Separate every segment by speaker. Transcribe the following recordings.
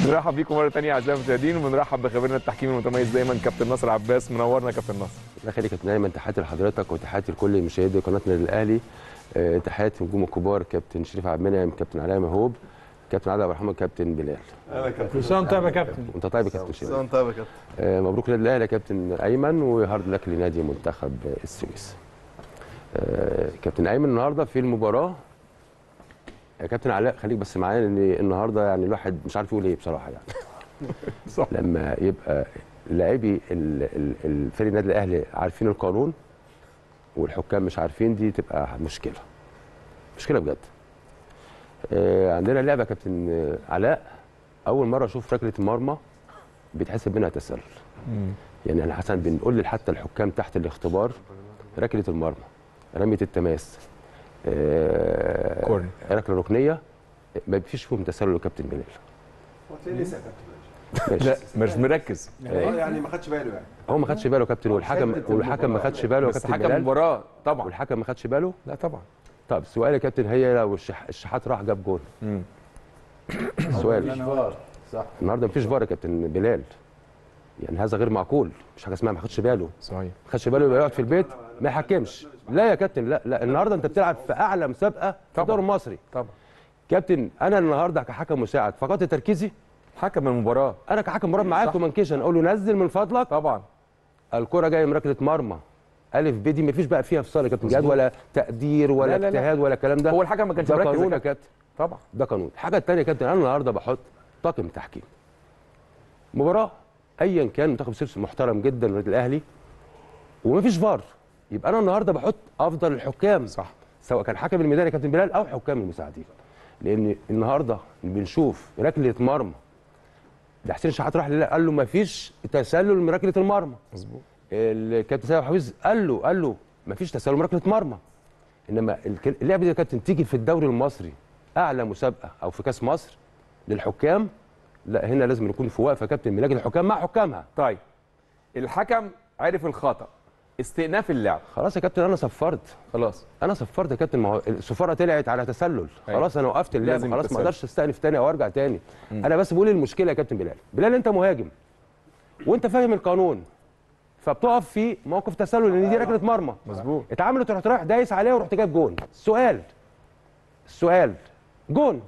Speaker 1: بنرحب بيكم مره ثانيه اعزائي المشاهدين وبنرحب بخبيرنا التحكيمي المتميز دايما كابتن ناصر عباس منورنا كابتن ناصر
Speaker 2: الله يخليك يا كابتن ايمن تحياتي لحضرتك وتحياتي لكل مشاهدي قناه النادي الاهلي آه، تحياتي للنجوم الكبار كابتن شريف عبد المنعم كابتن علاء مهوب كابتن عادل عبد الرحمن كابتن بلال
Speaker 3: انا كابتن
Speaker 4: كل سنه وانت طيب يا كابتن
Speaker 2: وانت طيب يا كابتن شريف
Speaker 3: سنة طيب يا كابتن
Speaker 2: آه، مبروك للنادي الاهلي يا كابتن ايمن وهارد لك لنادي منتخب السويس آه، كابتن ايمن النهارده في المباراه يا كابتن علاء خليك بس معايا لان النهارده يعني الواحد مش عارف يقول ايه بصراحه يعني
Speaker 1: صح.
Speaker 2: لما يبقى لاعبي ال- ال- الفريق النادي الاهلي عارفين القانون والحكام مش عارفين دي تبقى مشكله مشكله بجد آه، عندنا لعبه يا كابتن آه، علاء اول مره اشوف ركله المرمى بيتحسب منها تسلل يعني انا حسن بنقول حتى الحكام تحت الاختبار ركله المرمى رميه التماس آه،
Speaker 1: كورنر.
Speaker 2: ركله ركنيه ما فيش فيهم تسلل يا كابتن بلال
Speaker 3: هتلاقيه لسه يا كابتن
Speaker 2: ماشي
Speaker 1: لا مش مركز
Speaker 3: اه يعني ما خدش باله يعني
Speaker 2: هو ما خدش باله يا كابتن والحكم
Speaker 3: شدت
Speaker 2: والحكم ما خدش باله يا
Speaker 1: بس
Speaker 2: كابتن
Speaker 1: حكم
Speaker 2: بلال
Speaker 1: مباراه طبعا
Speaker 2: والحكم ما خدش باله
Speaker 1: لا طبعا
Speaker 2: طب سؤال يا كابتن هي لو الشح... الشحات راح جاب جول
Speaker 1: مم.
Speaker 2: سؤال
Speaker 3: فار صح
Speaker 2: النهارده مفيش فار يا كابتن بلال يعني هذا غير معقول مش حاجه اسمها ما خدش باله
Speaker 1: صحيح
Speaker 2: ما خدش باله يبقى يقعد في البيت ما يحكمش لا يا كابتن لا لا النهارده انت بتلعب في اعلى مسابقه في
Speaker 1: طبعا.
Speaker 2: الدوري المصري
Speaker 1: طبعا
Speaker 2: كابتن انا النهارده كحكم مساعد فقدت تركيزي
Speaker 1: حكم المباراه
Speaker 2: انا كحكم مراد معاك كومنكيشن اقول له نزل من فضلك
Speaker 1: طبعا
Speaker 2: الكره جايه من ركله مرمى الف ب دي مفيش بقى فيها فصال يا كابتن جهاد ولا تقدير ولا
Speaker 1: لا، لا، لا.
Speaker 2: اجتهاد ولا الكلام ده
Speaker 1: هو الحكم ما كانش
Speaker 2: ده
Speaker 1: مركز يا
Speaker 2: قانون يا
Speaker 1: كابتن.
Speaker 2: كابتن
Speaker 1: طبعا
Speaker 2: ده قانون الحاجه الثانيه يا كابتن انا النهارده بحط طاقم تحكيم مباراه ايا كان منتخب سيرس محترم جدا النادي الاهلي ومفيش فار يبقى انا النهارده بحط افضل الحكام
Speaker 1: صح
Speaker 2: سواء كان حكم الميدان يا كابتن بلال او حكام المساعدين لان النهارده بنشوف ركله مرمى ده حسين شحات راح لله قال له مفيش تسلل من ركله المرمى
Speaker 1: مظبوط
Speaker 2: الكابتن سيد حفيظ قال له قال له مفيش تسلل من ركله مرمى انما الك- اللعبه دي يا كابتن تيجي في الدوري المصري اعلى مسابقه او في كاس مصر للحكام لا هنا لازم نكون في وقفه يا كابتن من لجنه الحكام مع حكامها
Speaker 1: طيب الحكم عرف الخطا استئناف اللعب
Speaker 2: خلاص يا كابتن انا صفرت
Speaker 1: خلاص
Speaker 2: انا صفرت يا كابتن ما هو الصفاره طلعت على تسلل
Speaker 1: أيوة.
Speaker 2: خلاص انا وقفت اللعب
Speaker 1: لازم
Speaker 2: خلاص ما
Speaker 1: التسلل.
Speaker 2: اقدرش استأنف تاني او ارجع تاني انا بس بقول المشكله يا كابتن بلال بلال انت مهاجم وانت فاهم القانون فبتقف في موقف تسلل لان دي ركله مرمى
Speaker 1: مظبوط
Speaker 2: اتعملت رحت رايح دايس عليها ورحت جايب جون السؤال السؤال جون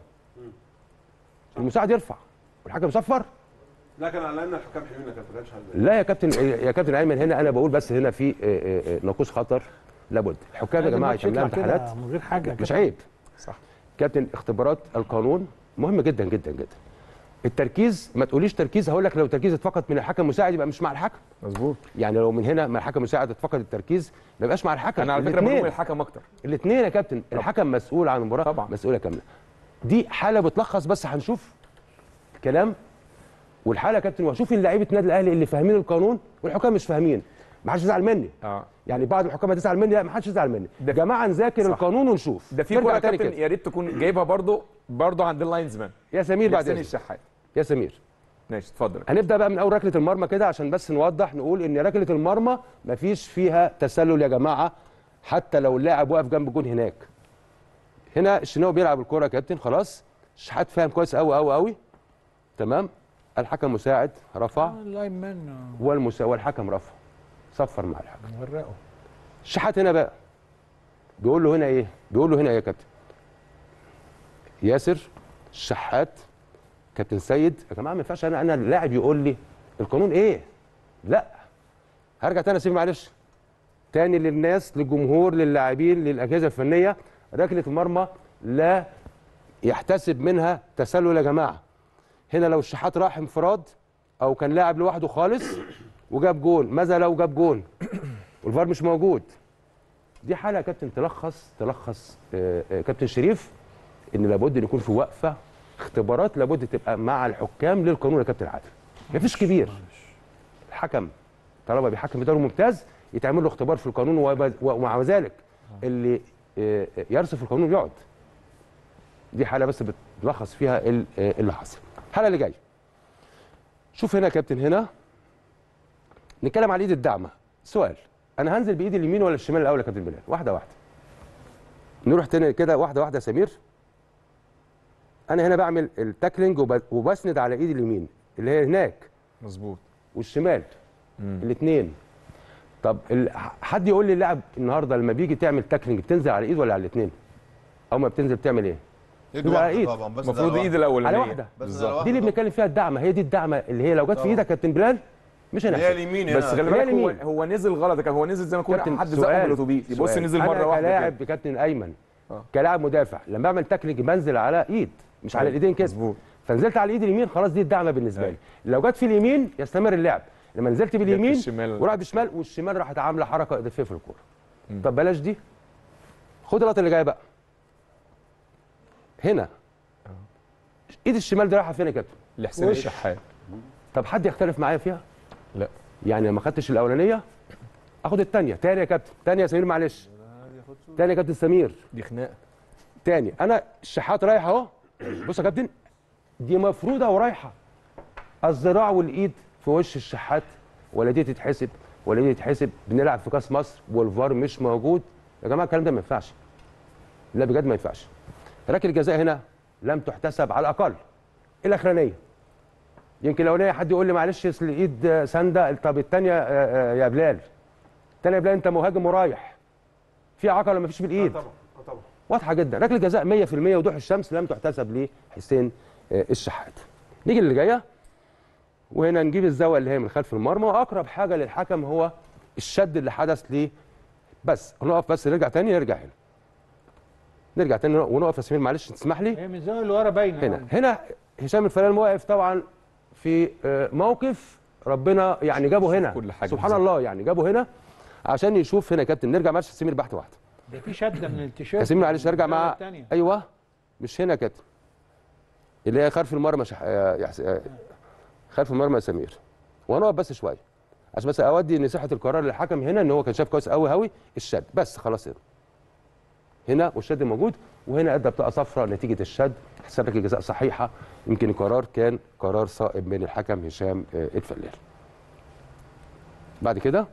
Speaker 2: المساعد يرفع والحكم يصفر
Speaker 3: لا كان على ان الحكام حلوين يا كابتن ما كانش حد
Speaker 2: لا يا كابتن يا كابتن ايمن هنا انا بقول بس هنا في آه، آه، آه، ناقوس خطر لابد الحكام يا جماعه يتعمل لها امتحانات
Speaker 4: من غير حاجه
Speaker 2: مش
Speaker 4: كده.
Speaker 2: عيب
Speaker 1: صح
Speaker 2: كابتن اختبارات القانون مهم جدا جدا جدا التركيز ما تقوليش تركيز هقول لك لو تركيز اتفقد من الحكم المساعد يبقى مش مع الحكم
Speaker 1: مظبوط
Speaker 2: يعني لو من هنا ما الحكم المساعد اتفقد التركيز ما يبقاش مع الحكم
Speaker 1: انا على فكره
Speaker 2: الاتنين.
Speaker 1: بلوم الحكم اكتر
Speaker 2: الاثنين يا كابتن الحكم مسؤول عن المباراه
Speaker 1: طبعا.
Speaker 2: مسؤوله كامله دي حاله بتلخص بس هنشوف كلام والحاله يا كابتن وهشوف ان لعيبه النادي الاهلي اللي فاهمين القانون والحكام مش فاهمين ما حدش يزعل مني
Speaker 1: اه
Speaker 2: يعني بعض الحكام هتزعل مني لا ما حدش يزعل مني يا جماعه نذاكر
Speaker 1: صح.
Speaker 2: القانون ونشوف
Speaker 1: ده في
Speaker 2: نرجع
Speaker 1: كوره
Speaker 2: تاني
Speaker 1: كابتن
Speaker 2: كده.
Speaker 1: يا ريت تكون جايبها برضو برضو عند اللاينزمان
Speaker 2: يا سمير بعد
Speaker 1: حسين
Speaker 2: إذنك.
Speaker 1: الشحات
Speaker 2: يا سمير
Speaker 1: ماشي اتفضل
Speaker 2: هنبدا بقى من اول ركله المرمى كده عشان بس نوضح نقول ان ركله المرمى مفيش فيها تسلل يا جماعه حتى لو اللاعب واقف جنب جون هناك هنا الشناوي بيلعب الكوره يا كابتن خلاص شحات فاهم كويس قوي قوي قوي تمام الحكم مساعد رفع
Speaker 4: آه، اللاين مان آه،
Speaker 2: والمسا... والحكم رفع صفر مع الحكم
Speaker 4: غرقه
Speaker 2: الشحات هنا بقى بيقول له هنا ايه بيقول له هنا ايه يا كابتن ياسر الشحات كابتن سيد يا جماعه ما ينفعش انا انا اللاعب يقول لي القانون ايه لا هرجع تاني يا سيدي معلش تاني للناس للجمهور للاعبين للاجهزه الفنيه ركله المرمى لا يحتسب منها تسلل يا جماعه هنا لو الشحات راح انفراد او كان لاعب لوحده خالص وجاب جون ماذا لو جاب جون والفار مش موجود دي حاله يا كابتن تلخص تلخص آه، آه، كابتن شريف ان لابد ان يكون في وقفه اختبارات لابد تبقى مع الحكام للقانون يا كابتن عادل مفيش كبير الحكم طالما بيحكم في دوري ممتاز يتعمل له اختبار في القانون وب- ومع ذلك اللي آه، آه، يرصف القانون يقعد دي حاله بس بتلخص فيها ال- آه، اللي حصل الحاله اللي جايه شوف هنا يا كابتن هنا نتكلم على ايد الدعمه سؤال انا هنزل بايدي اليمين ولا الشمال الاول يا كابتن بلال واحده واحده نروح تاني كده واحده واحده يا سمير انا هنا بعمل التاكلينج وب- وبسند على ايدي اليمين اللي هي هناك
Speaker 1: مظبوط
Speaker 2: والشمال الاثنين طب ال- حد يقول لي اللاعب النهارده لما بيجي تعمل تاكلينج بتنزل على ايد ولا على الاثنين او ما بتنزل بتعمل ايه
Speaker 5: ايد
Speaker 2: يبقى
Speaker 5: واحده
Speaker 2: إيد.
Speaker 5: طبعا بس
Speaker 1: المفروض
Speaker 5: ده
Speaker 1: ايد
Speaker 5: لوحده.
Speaker 1: الاولانيه
Speaker 2: على واحدة.
Speaker 5: بس
Speaker 1: بالظبط
Speaker 5: ده
Speaker 2: دي اللي بنتكلم فيها الدعمه هي دي الدعمه اللي هي لو جت في
Speaker 5: طبعا.
Speaker 2: ايدك كابتن بلال مش
Speaker 5: اللي هي
Speaker 2: هنحسب
Speaker 5: اليمين هنا
Speaker 1: بس خلي
Speaker 2: هي
Speaker 1: بالك هو,
Speaker 2: اليمين.
Speaker 1: هو نزل غلط يا كابتن، هو نزل زي ما يكون
Speaker 2: كابتن
Speaker 1: حد زقه
Speaker 2: سؤال-
Speaker 1: بالاتوبيس يبص
Speaker 2: سؤال.
Speaker 1: نزل مره
Speaker 2: أنا
Speaker 1: واحده
Speaker 2: كلاعب
Speaker 1: كده.
Speaker 2: كابتن ايمن
Speaker 1: آه.
Speaker 2: كلاعب مدافع لما بعمل تاكلينج بنزل على ايد مش على
Speaker 1: أيوة،
Speaker 2: الايدين كده
Speaker 1: مظبوط.
Speaker 2: فنزلت على الايد اليمين خلاص دي الدعمه بالنسبه لي
Speaker 1: أيوة.
Speaker 2: لو جت في اليمين يستمر اللعب لما نزلت باليمين
Speaker 1: الشمال.
Speaker 2: ورحت بالشمال والشمال راحت عامله حركه اضافيه في الكوره طب بلاش دي خد اللقطه اللي جايه بقى هنا ايد الشمال دي رايحه فين يا كابتن
Speaker 1: لحسين
Speaker 4: وش.
Speaker 1: الشحات
Speaker 2: طب حد يختلف معايا فيها
Speaker 1: لا
Speaker 2: يعني لما خدتش الاولانيه اخد الثانيه تاني يا كابتن تاني يا سمير معلش تاني يا كابتن سمير
Speaker 1: دي خناقه
Speaker 2: تاني انا الشحات رايح اهو بص يا كابتن دي مفروده ورايحه الذراع والايد في وش الشحات ولا دي تتحسب ولا دي تتحسب بنلعب في كاس مصر والفار مش موجود يا جماعه الكلام ده ما ينفعش لا بجد ما ينفعش ركله الجزاء هنا لم تحتسب على الاقل الاخرانيه يمكن الاولانيه حد يقول لي معلش اصل الايد سانده طب الثانيه يا بلال الثانيه يا بلال انت مهاجم ورايح في عقل ولا ما فيش بالايد
Speaker 3: طبعا آه طبعا
Speaker 2: واضحه جدا ركله جزاء 100% وضوح الشمس لم تحتسب لحسين آه، الشحات نيجي اللي جايه وهنا نجيب الزاويه اللي هي من خلف المرمى واقرب حاجه للحكم هو الشد اللي حدث ليه بس نقف بس نرجع تاني نرجع هنا نرجع تاني ونقف يا سمير معلش تسمح لي
Speaker 4: هي من الزاويه اللي ورا باينه
Speaker 2: هنا هنا هشام الفلان واقف طبعا في آه، موقف ربنا يعني جابه هنا
Speaker 1: كل حاجة
Speaker 2: سبحان
Speaker 1: بالظبط.
Speaker 2: الله يعني جابه هنا عشان يشوف هنا يا كابتن نرجع معلش سمير بحت واحده
Speaker 4: ده في شده من التيشيرت
Speaker 2: يا سمير معلش ارجع
Speaker 4: الزاوية
Speaker 2: مع
Speaker 4: التانية.
Speaker 2: ايوه مش هنا كده اللي هي خلف المرمى شح... يا يحس... آه، خلف المرمى يا سمير وهنقف بس شويه عشان بس اودي ان صحه القرار للحكم هنا ان هو كان شاف كويس قوي قوي الشد بس خلاص هنا هنا والشد موجود وهنا ادى بطاقه صفراء نتيجه الشد حسب لك الجزاء صحيحه يمكن القرار كان قرار صائب من الحكم هشام آه، الفلال بعد كده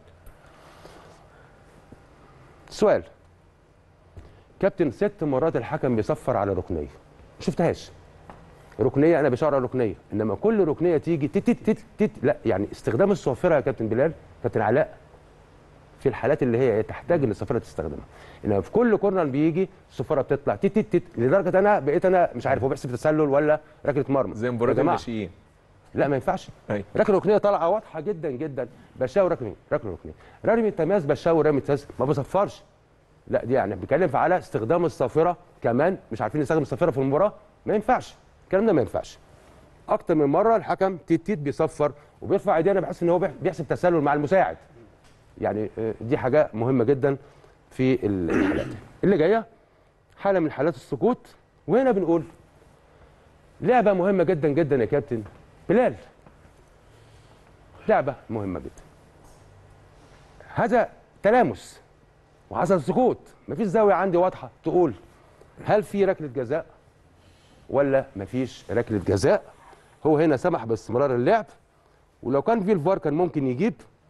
Speaker 2: سؤال كابتن ست مرات الحكم بيصفر على ركنيه ما شفتهاش ركنيه انا بشعر على ركنيه انما كل ركنيه تيجي تت تت تت تت لا يعني استخدام الصافره يا كابتن بلال كابتن علاء في الحالات اللي هي تحتاج ان الصافره تستخدمها انما في كل كورنر بيجي الصفاره بتطلع تت تت تت لدرجه انا بقيت انا مش عارف هو بيحسب تسلل ولا ركله مرمى
Speaker 1: زي
Speaker 2: يا
Speaker 1: مباراه
Speaker 2: جماعة،
Speaker 1: الناشئين
Speaker 2: لا ما ينفعش
Speaker 1: أيوة.
Speaker 2: ركله ركنيه طالعه واضحه جدا جدا بشاور ركنيه ركله ركنيه رمي التماس بشاور رمي التماس ما بصفرش لا دي يعني بنتكلم في على استخدام الصافره كمان مش عارفين نستخدم الصافره في المباراه ما ينفعش الكلام ده ما ينفعش اكتر من مره الحكم تيت تيت بيصفر وبيرفع ايدينا بحس ان هو بيح- بيحسب تسلل مع المساعد يعني آه، دي حاجه مهمه جدا في الحالات اللي جايه حاله من حالات السقوط وهنا بنقول لعبه مهمه جدا جدا يا كابتن بلال لعبه مهمه جدا هذا تلامس وحصل سقوط مفيش زاويه عندي واضحه تقول هل في ركله جزاء ولا مفيش ركله جزاء هو هنا سمح باستمرار اللعب ولو كان في الفار كان ممكن يجيب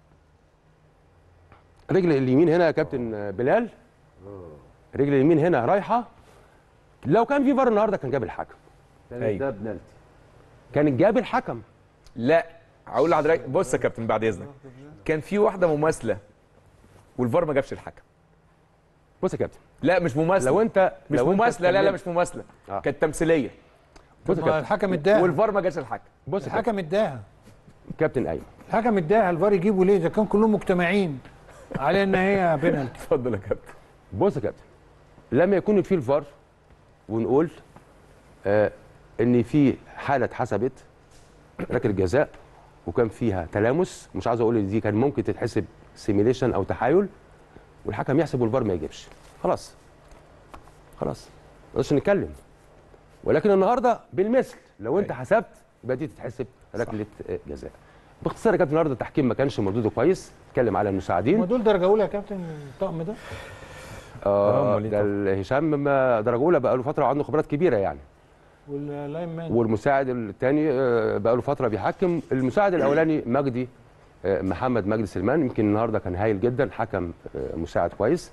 Speaker 2: رجل اليمين هنا يا كابتن بلال رجل اليمين هنا رايحه لو كان في فار النهارده كان جاب الحكم
Speaker 1: أيوة.
Speaker 3: ده بنالتي
Speaker 2: كان جاب الحكم
Speaker 1: لا هقول لحضرتك بص يا كابتن بعد اذنك كان في واحده مماثله والفار ما جابش الحكم
Speaker 2: بص يا كابتن
Speaker 1: لا مش مماثله
Speaker 2: لو انت
Speaker 1: مش
Speaker 2: لو انت
Speaker 1: مماثله لا لا
Speaker 2: اتكلمت-
Speaker 1: مش مماثله
Speaker 2: آه.
Speaker 1: كانت تمثيليه
Speaker 2: بص يا
Speaker 4: ما
Speaker 2: كابتن
Speaker 4: الحكم اداها
Speaker 1: والفار ما جاش الحكم
Speaker 2: بص يا كابتن
Speaker 4: الحكم اداها
Speaker 2: كابتن ايمن
Speaker 4: الحكم اداها الفار يجيبوا ليه اذا كان كلهم مجتمعين على ان هي بينالتي
Speaker 1: اتفضل يا كابتن
Speaker 2: بص يا كابتن لما يكون في الفار ونقول آه ان في حاله اتحسبت ركله جزاء وكان فيها تلامس مش عاوز اقول ان دي كان ممكن تتحسب سيميليشن او تحايل والحكم يحسب والفار ما يجيبش خلاص خلاص ما نقدرش نتكلم ولكن النهارده بالمثل لو انت
Speaker 1: أيوة.
Speaker 2: حسبت يبقى دي تتحسب ركله آه، جزاء باختصار يا كابتن النهارده التحكيم ما كانش مردوده كويس اتكلم على المساعدين
Speaker 4: هم دول درجه اولى يا كابتن الطقم ده
Speaker 1: آه،
Speaker 2: اه
Speaker 1: أمال إيه
Speaker 2: ده ال- هشام ما- درجه اولى بقى له فتره وعنده خبرات كبيره يعني
Speaker 4: واللاين مان
Speaker 2: والمساعد الثاني بقى له فتره بيحكم المساعد الاولاني مجدي آه، محمد مجدي سليمان يمكن النهارده كان هايل جدا حكم آه، مساعد كويس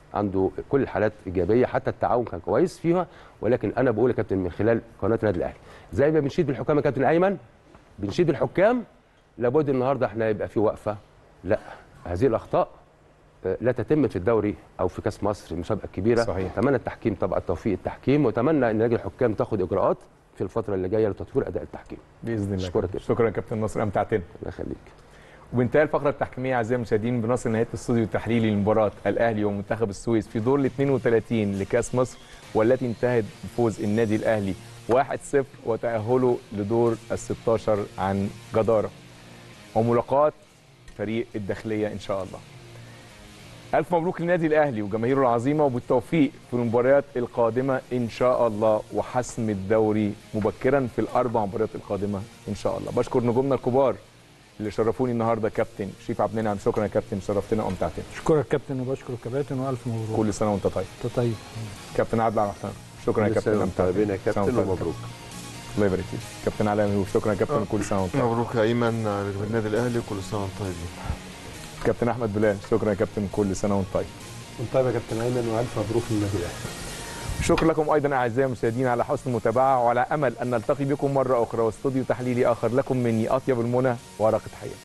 Speaker 2: عنده كل الحالات ايجابيه حتى التعاون كان كويس فيها ولكن انا بقول يا كابتن من خلال قناه النادي الاهلي زي ما بنشيد بالحكام يا كابتن ايمن بنشيد بالحكام لابد النهارده احنا يبقى في وقفه لا هذه الاخطاء آه، لا تتم في الدوري او في كاس مصر المسابقه الكبيره
Speaker 1: صحيح.
Speaker 2: اتمنى التحكيم طبعا توفيق التحكيم واتمنى ان لجنه الحكام تاخد اجراءات في الفتره اللي جايه لتطوير اداء التحكيم
Speaker 1: باذن الله
Speaker 2: أشكرك
Speaker 1: كابتن.
Speaker 2: يا
Speaker 1: شكرا يا كابتن نصر امتعتنا
Speaker 2: الله يخليك
Speaker 1: وبانتهاء الفقره التحكيميه اعزائي المشاهدين بنصل نهايه الاستوديو التحليلي لمباراه الاهلي ومنتخب السويس في دور ال 32 لكاس مصر والتي انتهت بفوز النادي الاهلي 1-0 وتاهله لدور ال 16 عن جداره وملاقاه فريق الداخليه ان شاء الله. الف مبروك للنادي الاهلي وجماهيره العظيمه وبالتوفيق في المباريات القادمه ان شاء الله وحسم الدوري مبكرا في الاربع مباريات القادمه ان شاء الله. بشكر نجومنا الكبار اللي شرفوني النهارده كابتن شريف عبد المنعم شكرا يا كابتن شرفتنا وامتعتنا
Speaker 4: اشكرك كابتن وبشكر الكباتن والف مبروك
Speaker 1: كل سنه وانت طيب
Speaker 4: انت طيب
Speaker 1: كابتن عادل عبد الرحمن شكرا يا
Speaker 3: كل
Speaker 1: كابتن
Speaker 3: سنة وانتم
Speaker 1: امتعتنا
Speaker 3: طيبين يا
Speaker 1: سنة
Speaker 3: كابتن
Speaker 1: وانت طيب.
Speaker 3: ومبروك
Speaker 1: الله يبارك فيك كابتن علي مهوب شكرا يا كابتن كل سنه وانت طيب.
Speaker 5: مبروك يا ايمن على النادي الاهلي كل سنه وانتم طيبين
Speaker 1: كابتن احمد بلال شكرا يا كابتن كل سنه وانت طيب
Speaker 3: وانت طيب يا كابتن ايمن والف مبروك للنادي الاهلي
Speaker 1: شكرا لكم ايضا اعزائي المشاهدين على حسن المتابعه وعلى امل ان نلتقي بكم مره اخرى واستوديو تحليلي اخر لكم مني اطيب المنى ورقه تحيه